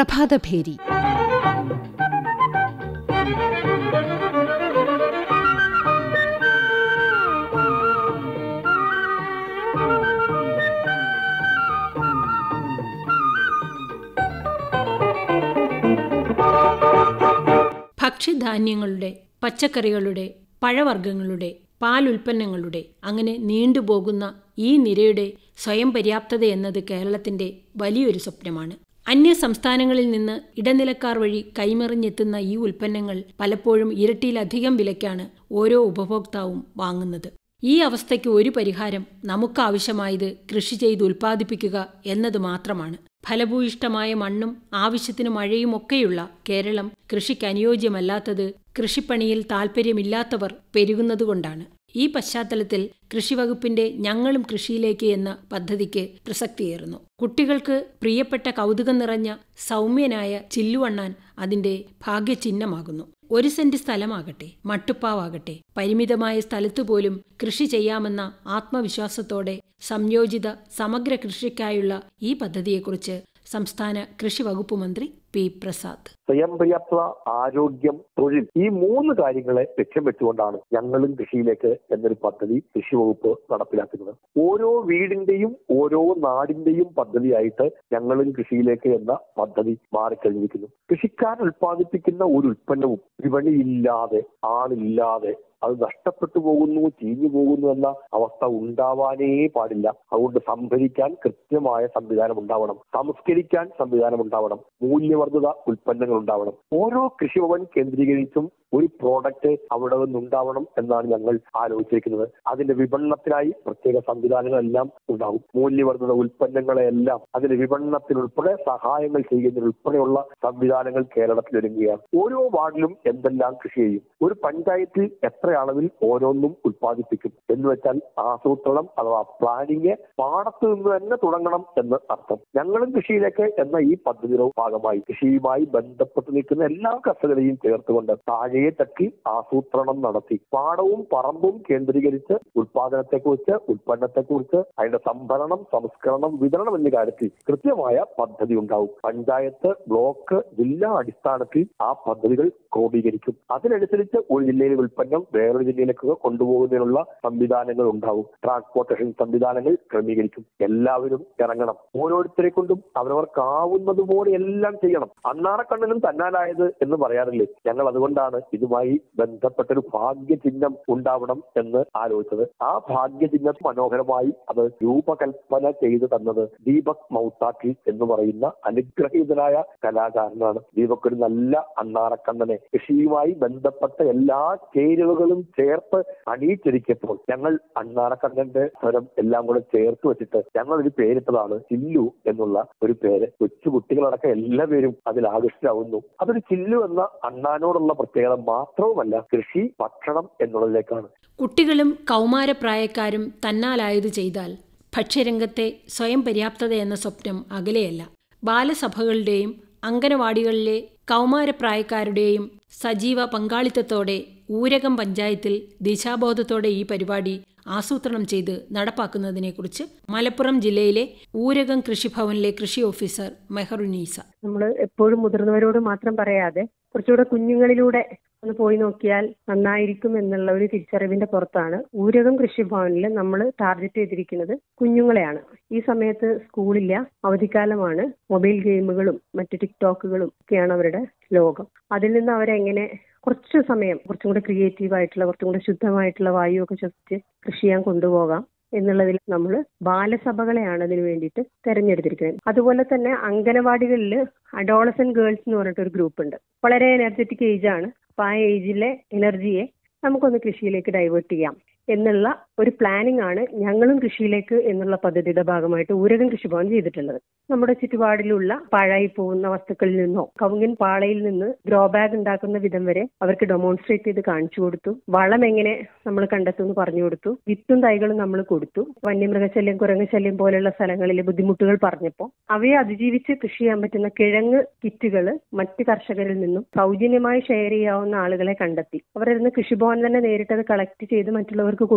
പ്രഭാതഭേരി ഭക്ഷ്യധാന്യങ്ങളുടെ പച്ചക്കറികളുടെ പഴവർഗ്ഗങ്ങളുടെ പാലുൽപ്പന്നങ്ങളുടെ അങ്ങനെ നീണ്ടുപോകുന്ന ഈ നിരയുടെ സ്വയം പര്യാപ്തത എന്നത് കേരളത്തിന്റെ വലിയൊരു സ്വപ്നമാണ് അന്യ സംസ്ഥാനങ്ങളിൽ നിന്ന് ഇടനിലക്കാർ വഴി കൈമറിഞ്ഞെത്തുന്ന ഈ ഉൽപ്പന്നങ്ങൾ പലപ്പോഴും ഇരട്ടിയിലധികം വിലയ്ക്കാണ് ഓരോ ഉപഭോക്താവും വാങ്ങുന്നത് ഈ അവസ്ഥയ്ക്ക് ഒരു പരിഹാരം നമുക്കാവശ്യമായത് കൃഷി ചെയ്ത് ഉൽപ്പാദിപ്പിക്കുക എന്നത് മാത്രമാണ് ഫലഭൂയിഷ്ടമായ മണ്ണും ആവശ്യത്തിന് മഴയും ഒക്കെയുള്ള കേരളം കൃഷിക്ക് അനുയോജ്യമല്ലാത്തത് കൃഷിപ്പണിയിൽ താൽപ്പര്യമില്ലാത്തവർ പെരുകുന്നതുകൊണ്ടാണ് ഈ പശ്ചാത്തലത്തിൽ കൃഷിവകുപ്പിന്റെ ഞങ്ങളും കൃഷിയിലേക്ക് എന്ന പദ്ധതിക്ക് പ്രസക്തിയേറുന്നു കുട്ടികൾക്ക് പ്രിയപ്പെട്ട കൗതുകം നിറഞ്ഞ സൗമ്യനായ ചില്ലുവണ്ണാൻ അതിന്റെ ഭാഗ്യചിഹ്നമാകുന്നു ഒരു സെന്റ് സ്ഥലമാകട്ടെ മട്ടുപ്പാവാകട്ടെ പരിമിതമായ സ്ഥലത്തു പോലും കൃഷി ചെയ്യാമെന്ന ആത്മവിശ്വാസത്തോടെ സംയോജിത സമഗ്ര കൃഷിക്കായുള്ള ഈ പദ്ധതിയെക്കുറിച്ച് സംസ്ഥാന കൃഷി വകുപ്പ് മന്ത്രി പി പ്രസാദ് സ്വയം പര്യാപ്തത ആരോഗ്യം തൊഴിൽ ഈ മൂന്ന് കാര്യങ്ങളെ ലക്ഷ്യം വെച്ചുകൊണ്ടാണ് ഞങ്ങളും കൃഷിയിലേക്ക് എന്നൊരു പദ്ധതി കൃഷി വകുപ്പ് നടപ്പിലാക്കുന്നത് ഓരോ വീടിന്റെയും ഓരോ നാടിന്റെയും പദ്ധതിയായിട്ട് ഞങ്ങളും കൃഷിയിലേക്ക് എന്ന പദ്ധതി മാറിക്കഴിഞ്ഞിരിക്കുന്നു കൃഷിക്കാരൻ ഉൽപ്പാദിപ്പിക്കുന്ന ഒരു ഉൽപ്പന്നവും വിപണിയില്ലാതെ ആളില്ലാതെ അത് നഷ്ടപ്പെട്ടു പോകുന്നു ചീഞ്ഞു പോകുന്നു എന്ന അവസ്ഥ ഉണ്ടാവാനേ പാടില്ല അതുകൊണ്ട് സംഭരിക്കാൻ കൃത്യമായ സംവിധാനം ഉണ്ടാവണം സംസ്കരിക്കാൻ സംവിധാനം ഉണ്ടാവണം മൂല്യവർദ്ധിത ഉൽപ്പന്നങ്ങൾ ഉണ്ടാവണം ഓരോ കൃഷിഭവൻ കേന്ദ്രീകരിച്ചും ഒരു പ്രോഡക്റ്റ് അവിടെ നിന്നുണ്ടാവണം എന്നാണ് ഞങ്ങൾ ആലോചിച്ചിരിക്കുന്നത് അതിന്റെ വിപണനത്തിനായി പ്രത്യേക സംവിധാനങ്ങളെല്ലാം ഉണ്ടാകും മൂല്യവർദ്ധിത ഉൽപ്പന്നങ്ങളെല്ലാം അതിന്റെ വിപണനത്തിനുൾപ്പെടെ സഹായങ്ങൾ ചെയ്യുന്നതിനുൾപ്പെടെയുള്ള സംവിധാനങ്ങൾ കേരളത്തിൽ ഒരുങ്ങുകയാണ് ഓരോ വാർഡിലും എന്തെല്ലാം കൃഷി ചെയ്യും ഒരു പഞ്ചായത്തിൽ എത്ര അളവിൽ ഓരോന്നും ഉൽപ്പാദിപ്പിക്കും എന്ന് വെച്ചാൽ ആസൂത്രണം അഥവാ പ്ലാനിങ് പാടത്ത് നിന്ന് തന്നെ തുടങ്ങണം എന്ന് അർത്ഥം ഞങ്ങളും കൃഷിയിലേക്ക് എന്ന ഈ പദ്ധതിയുടെ ഭാഗമായി കൃഷിയുമായി ബന്ധപ്പെട്ട് നിൽക്കുന്ന എല്ലാ കർഷകരെയും ചേർത്തുകൊണ്ട് താഴെ തട്ടി ആസൂത്രണം നടത്തി പാടവും പറമ്പും കേന്ദ്രീകരിച്ച് ഉൽപാദനത്തെക്കുറിച്ച് ഉൽപ്പന്നത്തെക്കുറിച്ച് അതിന്റെ സംഭരണം സംസ്കരണം വിതരണം എന്നീ കാര്യത്തിൽ കൃത്യമായ പദ്ധതി ഉണ്ടാവും പഞ്ചായത്ത് ബ്ലോക്ക് ജില്ലാ അടിസ്ഥാനത്തിൽ ആ പദ്ധതികൾ ക്രോഡീകരിക്കും അതിനനുസരിച്ച് ഒരു ജില്ലയിലെ ഉൽപ്പന്നം വേറൊരു ജില്ലയിലേക്ക് കൊണ്ടുപോകുന്നതിനുള്ള സംവിധാനങ്ങൾ ഉണ്ടാവും ട്രാൻസ്പോർട്ടേഷൻ സംവിധാനങ്ങൾ ക്രമീകരിക്കും എല്ലാവരും ഇറങ്ങണം ഓരോരുത്തരെ കൊണ്ടും അവരവർക്കാവുന്നത് പോലെ എല്ലാം ചെയ്യണം അണ്ണാറക്കണ്ണനും തന്നാലായത് എന്ന് പറയാറില്ലേ ഞങ്ങൾ അതുകൊണ്ടാണ് ഇതുമായി ബന്ധപ്പെട്ടൊരു ഭാഗ്യചിഹ്നം ഉണ്ടാവണം എന്ന് ആലോചിച്ചത് ആ ഭാഗ്യചിഹ്നം മനോഹരമായി അത് രൂപകൽപ്പന ചെയ്തു തന്നത് ദീപക് മൗത്താക്കി എന്ന് പറയുന്ന അനുഗ്രഹീതനായ കലാകാരനാണ് ദീപക് ഒരു നല്ല അണ്ണാറക്കണ്ണനെ കൃഷിയുമായി ബന്ധപ്പെട്ട എല്ലാ ചേരുവകളും ചേർത്ത് അണിയിച്ചൊരുക്കിയപ്പോൾ ഞങ്ങൾ അണ്ണാറക്കണ്ണന്റെ സ്വരം എല്ലാം കൂടെ ചേർത്ത് വെച്ചിട്ട് ഞങ്ങൾ ഒരു പേരിട്ടതാണ് ചില്ലു എന്നുള്ള ഒരു പേര് കൊച്ചു കുട്ടികളടക്കം എല്ലാവരും അതിൽ ആകൃഷ്ടരാകുന്നു അതൊരു ചില്ലു എന്ന അണ്ണാനോടുള്ള പ്രത്യേകത മാത്രവുമല്ല കൃഷി ഭക്ഷണം എന്നുള്ളതിലേക്കാണ് കുട്ടികളും കൗമാരപ്രായക്കാരും തന്നാലായത് ചെയ്താൽ ഭക്ഷ്യരംഗത്തെ സ്വയം പര്യാപ്തത എന്ന സ്വപ്നം അകലെയല്ല ബാലസഭകളുടെയും അങ്കനവാടികളിലെ കൗമാരപ്രായക്കാരുടെയും സജീവ പങ്കാളിത്തത്തോടെ ഊരകം പഞ്ചായത്തിൽ ദിശാബോധത്തോടെ ഈ പരിപാടി ആസൂത്രണം ചെയ്ത് നടപ്പാക്കുന്നതിനെക്കുറിച്ച് മലപ്പുറം ജില്ലയിലെ ഊരകം കൃഷിഭവനിലെ കൃഷി ഓഫീസർ മെഹറുനീസ നമ്മൾ എപ്പോഴും മുതിർന്നവരോട് മാത്രം പറയാതെ കുറച്ചുകൂടെ കുഞ്ഞുങ്ങളിലൂടെ ഒന്ന് പോയി നോക്കിയാൽ നന്നായിരിക്കും എന്നുള്ള ഒരു തിരിച്ചറിവിന്റെ പുറത്താണ് ഊരകം കൃഷിഭവനിൽ നമ്മൾ ടാർഗറ്റ് ചെയ്തിരിക്കുന്നത് കുഞ്ഞുങ്ങളെയാണ് ഈ സമയത്ത് സ്കൂളില്ല അവധിക്കാലമാണ് മൊബൈൽ ഗെയിമുകളും മറ്റ് ടിക്ടോക്കുകളും ഒക്കെയാണ് അവരുടെ ലോകം അതിൽ നിന്ന് അവരെങ്ങനെ കുറച്ച് സമയം കുറച്ചും കൂടെ ക്രിയേറ്റീവ് ആയിട്ടുള്ള കുറച്ചും കൂടെ ശുദ്ധമായിട്ടുള്ള വായു ഒക്കെ ശ്വസിച്ച് കൃഷി ചെയ്യാൻ കൊണ്ടുപോകാം എന്നുള്ളതിൽ നമ്മൾ ബാലസഭകളെയാണ് അതിന് വേണ്ടിയിട്ട് തെരഞ്ഞെടുത്തിരിക്കുന്നത് അതുപോലെ തന്നെ അംഗനവാടികളിൽ അഡോളസൻ ഗേൾസ് എന്ന് പറഞ്ഞിട്ട് ഒരു ഗ്രൂപ്പ് ഉണ്ട് വളരെ എനർജറ്റിക് ഏജ് ആണ് അപ്പൊ ആ ഏജിലെ എനർജിയെ നമുക്കൊന്ന് കൃഷിയിലേക്ക് ഡൈവേർട്ട് ചെയ്യാം എന്നുള്ള ഒരു പ്ലാനിംഗ് ആണ് ഞങ്ങളും കൃഷിയിലേക്ക് എന്നുള്ള പദ്ധതിയുടെ ഭാഗമായിട്ട് ഊരകം കൃഷിഭവൻ ചെയ്തിട്ടുള്ളത് നമ്മുടെ ചുറ്റുപാടിലുള്ള പാഴായി പോകുന്ന വസ്തുക്കളിൽ നിന്നോ കവുങ്ങിൻ പാളയിൽ നിന്ന് ഗ്രോ ബാഗ് ഉണ്ടാക്കുന്ന വിധം വരെ അവർക്ക് ഡെമോൺസ്ട്രേറ്റ് ചെയ്ത് കാണിച്ചു കൊടുത്തു വളം എങ്ങനെ നമ്മൾ കണ്ടെത്തുമെന്ന് പറഞ്ഞു കൊടുത്തു വിത്തും തൈകളും നമ്മൾ കൊടുത്തു വന്യമൃഗശല്യം കുരങ്ങശല്യം പോലെയുള്ള സ്ഥലങ്ങളിൽ ബുദ്ധിമുട്ടുകൾ പറഞ്ഞപ്പോൾ അവയെ അതിജീവിച്ച് കൃഷി ചെയ്യാൻ പറ്റുന്ന കിഴങ്ങ് കിറ്റുകൾ മറ്റ് കർഷകരിൽ നിന്നും സൗജന്യമായി ഷെയർ ചെയ്യാവുന്ന ആളുകളെ കണ്ടെത്തി അവരിന്ന് കൃഷിഭവൻ തന്നെ നേരിട്ട് അത് കളക്ട് ചെയ്ത് മറ്റുള്ളവർക്ക് കൊടുക്കുകയാണ്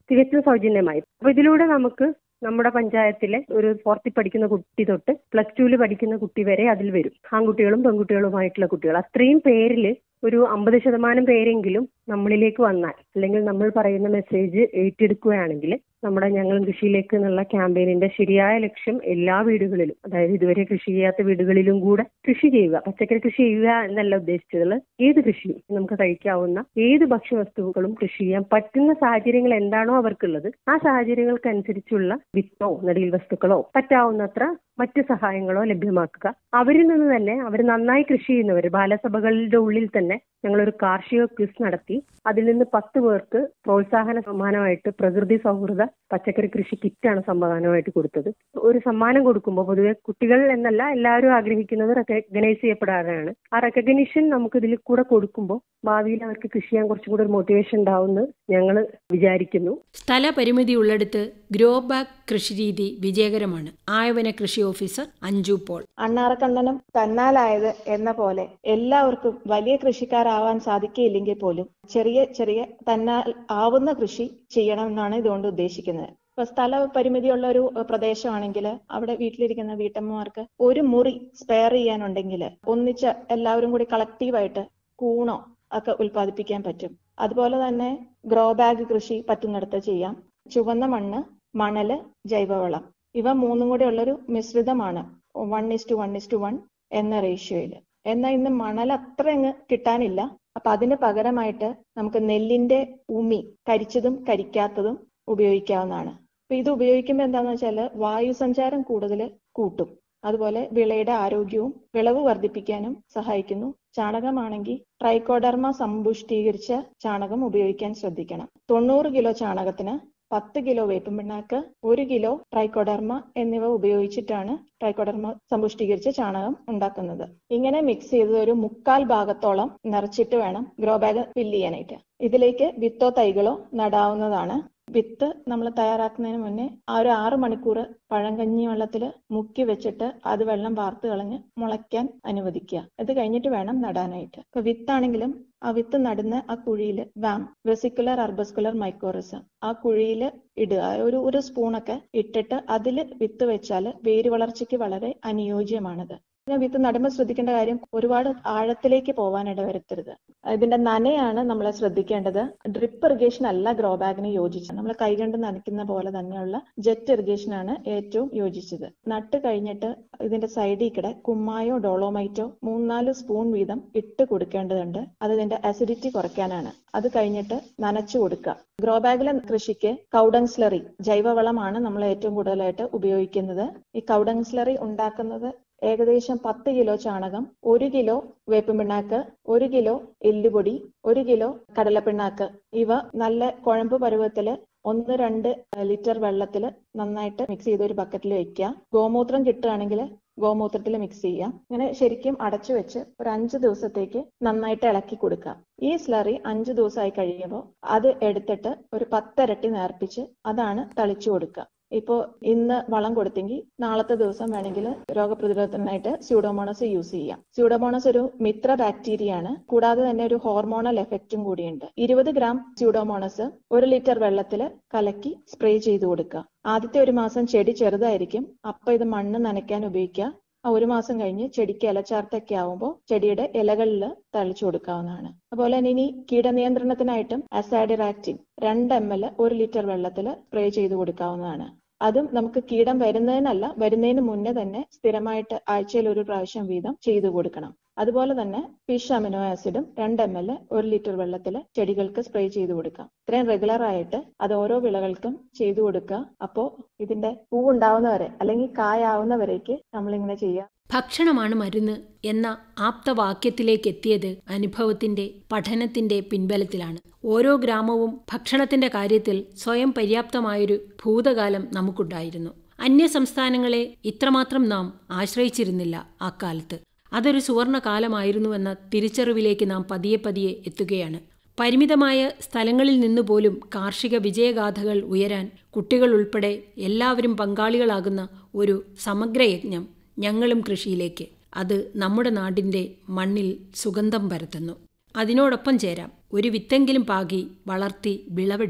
തികച്ചും സൗജന്യമായി അപ്പൊ ഇതിലൂടെ നമുക്ക് നമ്മുടെ പഞ്ചായത്തിലെ ഒരു ഫോർത്തിൽ പഠിക്കുന്ന കുട്ടി തൊട്ട് പ്ലസ് ടുവിൽ പഠിക്കുന്ന കുട്ടി വരെ അതിൽ വരും ആൺകുട്ടികളും പെൺകുട്ടികളുമായിട്ടുള്ള കുട്ടികൾ അത്രയും പേരിൽ ഒരു അമ്പത് ശതമാനം പേരെങ്കിലും നമ്മളിലേക്ക് വന്നാൽ അല്ലെങ്കിൽ നമ്മൾ പറയുന്ന മെസ്സേജ് ഏറ്റെടുക്കുകയാണെങ്കിൽ നമ്മുടെ ഞങ്ങളും കൃഷിയിലേക്ക് എന്നുള്ള ക്യാമ്പയിനിന്റെ ശരിയായ ലക്ഷ്യം എല്ലാ വീടുകളിലും അതായത് ഇതുവരെ കൃഷി ചെയ്യാത്ത വീടുകളിലും കൂടെ കൃഷി ചെയ്യുക പച്ചക്കറി കൃഷി ചെയ്യുക എന്നല്ല ഉദ്ദേശിച്ചത് ഏത് കൃഷിയും നമുക്ക് കഴിക്കാവുന്ന ഏത് ഭക്ഷ്യവസ്തുക്കളും കൃഷി ചെയ്യാൻ പറ്റുന്ന സാഹചര്യങ്ങൾ എന്താണോ അവർക്കുള്ളത് ആ സാഹചര്യങ്ങൾക്കനുസരിച്ചുള്ള വിത്തോ നടീൽ വസ്തുക്കളോ പറ്റാവുന്നത്ര മറ്റ് സഹായങ്ങളോ ലഭ്യമാക്കുക അവരിൽ നിന്ന് തന്നെ അവർ നന്നായി കൃഷി ചെയ്യുന്നവർ ബാലസഭകളുടെ ഉള്ളിൽ തന്നെ ഞങ്ങളൊരു കാർഷിക ക്വിസ് നടത്തി അതിൽ നിന്ന് പത്ത് പേർക്ക് പ്രോത്സാഹന സമ്മാനമായിട്ട് പ്രകൃതി സൗഹൃദ പച്ചക്കറി കൃഷി കിറ്റാണ് സമ്മാനമായിട്ട് കൊടുത്തത് ഒരു സമ്മാനം കൊടുക്കുമ്പോൾ പൊതുവെ കുട്ടികൾ എന്നല്ല എല്ലാവരും ആഗ്രഹിക്കുന്നത് റെക്കഗ്നൈസ് ചെയ്യപ്പെടാനാണ് ആ റെക്കഗ്നീഷൻ നമുക്ക് ഇതിൽ കൂടെ കൊടുക്കുമ്പോൾ ഭാവിയിൽ അവർക്ക് കൃഷി ചെയ്യാൻ കുറച്ചും കൂടെ ഒരു മോട്ടിവേഷൻ ഉണ്ടാവുമെന്ന് ഞങ്ങൾ വിചാരിക്കുന്നു സ്ഥലപരിമിതി ഉള്ളിടത്ത് ഗ്രോ ബാഗ് കൃഷിരീതി വിജയകരമാണ് ആയവന കൃഷി ഓഫീസർ അഞ്ജു പോൾ അണ്ണാറക്കണ്ണനും തന്നാലായത് എന്ന പോലെ എല്ലാവർക്കും വലിയ കൃഷിക്കാരാവാൻ സാധിക്കില്ലെങ്കിൽ പോലും ചെറിയ ചെറിയ തന്നാൽ ആവുന്ന കൃഷി ചെയ്യണമെന്നാണ് ഇതുകൊണ്ട് ഉദ്ദേശിക്കുന്നത് ഇപ്പൊ സ്ഥല പരിമിതിയുള്ള ഒരു പ്രദേശമാണെങ്കിൽ അവിടെ വീട്ടിലിരിക്കുന്ന വീട്ടമ്മമാർക്ക് ഒരു മുറി സ്പെയർ ചെയ്യാനുണ്ടെങ്കിൽ ഒന്നിച്ച് എല്ലാവരും കൂടി കളക്റ്റീവായിട്ട് കൂണോ ഒക്കെ ഉൽപ്പാദിപ്പിക്കാൻ പറ്റും അതുപോലെ തന്നെ ഗ്രോ ബാഗ് കൃഷി പറ്റുന്നിടത്ത് ചെയ്യാം ചുവന്ന മണ്ണ് മണല് ജൈവവളം ഇവ മൂന്നും കൂടെ ഉള്ളൊരു മിശ്രിതമാണ് one is two one is two one എന്ന റേഷ്യോയിൽ എന്നാൽ ഇന്ന് മണൽ അത്ര അങ്ങ് കിട്ടാനില്ല അപ്പൊ അതിന് പകരമായിട്ട് നമുക്ക് നെല്ലിന്റെ ഉമി കരിച്ചതും കരിക്കാത്തതും ഉപയോഗിക്കാവുന്നതാണ് അപ്പൊ ഇത് ഉപയോഗിക്കുമ്പോൾ എന്താന്ന് വെച്ചാല് വായു സഞ്ചാരം കൂടുതൽ കൂട്ടും അതുപോലെ വിളയുടെ ആരോഗ്യവും വിളവ് വർദ്ധിപ്പിക്കാനും സഹായിക്കുന്നു ചാണകമാണെങ്കിൽ ട്രൈക്കോഡർമ സമ്പുഷ്ടീകരിച്ച ചാണകം ഉപയോഗിക്കാൻ ശ്രദ്ധിക്കണം തൊണ്ണൂറ് കിലോ ചാണകത്തിന് പത്ത് കിലോ വേപ്പും പിണ്ണാക്ക് ഒരു കിലോ ട്രൈക്കോഡർമ എന്നിവ ഉപയോഗിച്ചിട്ടാണ് ട്രൈക്കോഡർമ സമ്പുഷ്ടീകരിച്ച ചാണകം ഉണ്ടാക്കുന്നത് ഇങ്ങനെ മിക്സ് ചെയ്ത് ഒരു മുക്കാൽ ഭാഗത്തോളം നിറച്ചിട്ട് വേണം ഗ്രോ ബാഗ് ഫില്ല് ചെയ്യാനായിട്ട് ഇതിലേക്ക് വിത്തോ തൈകളോ നടാവുന്നതാണ് വിത്ത് നമ്മൾ തയ്യാറാക്കുന്നതിന് മുന്നേ ആ ഒരു ആറ് മണിക്കൂർ പഴങ്കഞ്ഞി വെള്ളത്തിൽ മുക്കി വെച്ചിട്ട് അത് വെള്ളം വാർത്ത് കളഞ്ഞ് മുളയ്ക്കാൻ അനുവദിക്കുക ഇത് കഴിഞ്ഞിട്ട് വേണം നടാനായിട്ട് ഇപ്പൊ വിത്താണെങ്കിലും ആ വിത്ത് നടുന്ന ആ കുഴിയിൽ വാം വെസിക്കുലർ അർബസ്കുലർ മൈക്കോറിസം ആ കുഴിയിൽ ഇടുക ഒരു ഒരു സ്പൂണൊക്കെ ഇട്ടിട്ട് അതിൽ വിത്ത് വെച്ചാൽ വേര് വളർച്ചയ്ക്ക് വളരെ അനുയോജ്യമാണത് പിന്നെ വിത്ത് നടുമ്പോൾ ശ്രദ്ധിക്കേണ്ട കാര്യം ഒരുപാട് ആഴത്തിലേക്ക് പോകാൻ ഇടവരുത്തരുത് ഇതിന്റെ നനയാണ് നമ്മൾ ശ്രദ്ധിക്കേണ്ടത് ഡ്രിപ്പ് ഇറിഗേഷൻ അല്ല ഗ്രോ ബാഗിന് യോജിച്ചത് നമ്മൾ കൈകൊണ്ട് നനയ്ക്കുന്ന പോലെ തന്നെയുള്ള ജെറ്റ് ഇറിഗേഷൻ ആണ് ഏറ്റവും യോജിച്ചത് നട്ട് കഴിഞ്ഞിട്ട് ഇതിന്റെ സൈഡിൽ കൂടെ കുമ്മായോ ഡോളോമൈറ്റോ മൂന്നാല് സ്പൂൺ വീതം ഇട്ട് കൊടുക്കേണ്ടതുണ്ട് അത് ഇതിന്റെ അസിഡിറ്റി കുറയ്ക്കാനാണ് അത് കഴിഞ്ഞിട്ട് നനച്ചു കൊടുക്കുക ഗ്രോ ബാഗിലെ കൃഷിക്ക് കൗഡങ് സ്ലറി ജൈവവളമാണ് നമ്മൾ ഏറ്റവും കൂടുതലായിട്ട് ഉപയോഗിക്കുന്നത് ഈ കൗഡങ് സ്ലറി ഉണ്ടാക്കുന്നത് ഏകദേശം പത്ത് കിലോ ചാണകം ഒരു കിലോ വേപ്പും പിണ്ണാക്ക് ഒരു കിലോ എല്ലുപൊടി ഒരു കിലോ കടലപ്പിണ്ണാക്ക് ഇവ നല്ല കുഴമ്പ് പരുവത്തില് ഒന്ന് രണ്ട് ലിറ്റർ വെള്ളത്തിൽ നന്നായിട്ട് മിക്സ് ചെയ്ത് ഒരു ബക്കറ്റിൽ വെക്കുക ഗോമൂത്രം കിട്ടുകയാണെങ്കിൽ ഗോമൂത്രത്തിൽ മിക്സ് ചെയ്യാം ഇങ്ങനെ ശരിക്കും അടച്ചു വെച്ച് ഒരു അഞ്ച് ദിവസത്തേക്ക് നന്നായിട്ട് ഇളക്കി കൊടുക്കുക ഈ സ്ലറി അഞ്ച് ദിവസമായി കഴിയുമ്പോൾ അത് എടുത്തിട്ട് ഒരു പത്തരട്ടി നേർപ്പിച്ച് അതാണ് തളിച്ചു കൊടുക്കുക ഇപ്പോ ഇന്ന് വളം കൊടുത്തെങ്കിൽ നാളത്തെ ദിവസം വേണമെങ്കിൽ രോഗപ്രതിരോധത്തിനായിട്ട് സ്യൂഡോമോണസ് യൂസ് ചെയ്യാം സ്യൂഡോമോണസ് ഒരു മിത്ര ബാക്ടീരിയ ആണ് കൂടാതെ തന്നെ ഒരു ഹോർമോണൽ എഫക്റ്റും കൂടിയുണ്ട് ഇരുപത് ഗ്രാം സ്യൂഡോമോണസ് ഒരു ലിറ്റർ വെള്ളത്തിൽ കലക്കി സ്പ്രേ ചെയ്ത് കൊടുക്കുക ആദ്യത്തെ ഒരു മാസം ചെടി ചെറുതായിരിക്കും അപ്പൊ ഇത് മണ്ണ് നനയ്ക്കാൻ ഉപയോഗിക്കുക ആ ഒരു മാസം കഴിഞ്ഞ് ചെടിക്ക് ഇലച്ചാർത്തൊക്കെ ആവുമ്പോൾ ചെടിയുടെ ഇലകളിൽ തളിച്ചു കൊടുക്കാവുന്നതാണ് അതുപോലെ തന്നെ ഇനി കീടനിയന്ത്രണത്തിനായിട്ടും അസാഡിറാക്റ്റിൻ രണ്ട് എം എൽ ഒരു ലിറ്റർ വെള്ളത്തിൽ സ്പ്രേ ചെയ്ത് കൊടുക്കാവുന്നതാണ് അതും നമുക്ക് കീടം വരുന്നതിനല്ല വരുന്നതിന് മുന്നേ തന്നെ സ്ഥിരമായിട്ട് ആഴ്ചയിൽ ഒരു പ്രാവശ്യം വീതം ചെയ്തു കൊടുക്കണം അതുപോലെ തന്നെ ഫിഷ് അമിനോ ആസിഡും രണ്ട് എം എൽ ഒരു ലിറ്റർ വെള്ളത്തിൽ ചെടികൾക്ക് സ്പ്രേ ചെയ്ത് കൊടുക്കാം ഇത്രയും റെഗുലർ ആയിട്ട് അത് ഓരോ വിളകൾക്കും ചെയ്തു കൊടുക്കുക അപ്പോ ഇതിന്റെ പൂവുണ്ടാവുന്നവരെ അല്ലെങ്കിൽ കായാവുന്നവരേക്ക് നമ്മളിങ്ങനെ ചെയ്യുക ഭക്ഷണമാണ് മരുന്ന് എന്ന ആപ്തവാക്യത്തിലേക്ക് എത്തിയത് അനുഭവത്തിന്റെ പഠനത്തിന്റെ പിൻബലത്തിലാണ് ഓരോ ഗ്രാമവും ഭക്ഷണത്തിന്റെ കാര്യത്തിൽ സ്വയം പര്യാപ്തമായൊരു ഭൂതകാലം നമുക്കുണ്ടായിരുന്നു അന്യ സംസ്ഥാനങ്ങളെ ഇത്രമാത്രം നാം ആശ്രയിച്ചിരുന്നില്ല അക്കാലത്ത് അതൊരു സുവർണ കാലമായിരുന്നുവെന്ന തിരിച്ചറിവിലേക്ക് നാം പതിയെ പതിയെ എത്തുകയാണ് പരിമിതമായ സ്ഥലങ്ങളിൽ നിന്നുപോലും കാർഷിക വിജയഗാഥകൾ ഉയരാൻ കുട്ടികൾ ഉൾപ്പെടെ എല്ലാവരും പങ്കാളികളാകുന്ന ഒരു സമഗ്രയജ്ഞം ഞങ്ങളും കൃഷിയിലേക്ക് അത് നമ്മുടെ നാടിൻ്റെ മണ്ണിൽ സുഗന്ധം പരത്തുന്നു അതിനോടൊപ്പം ചേരാം ഒരു വിത്തെങ്കിലും പാകി വളർത്തി വിളവെടുക്കാം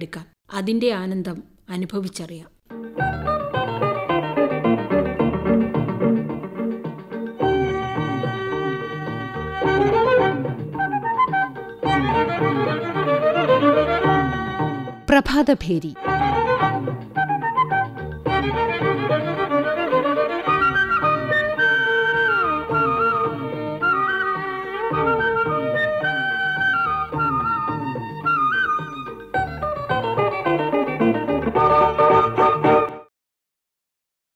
അതിൻ്റെ ആനന്ദം അനുഭവിച്ചറിയാം പ്രഭാതഭേരി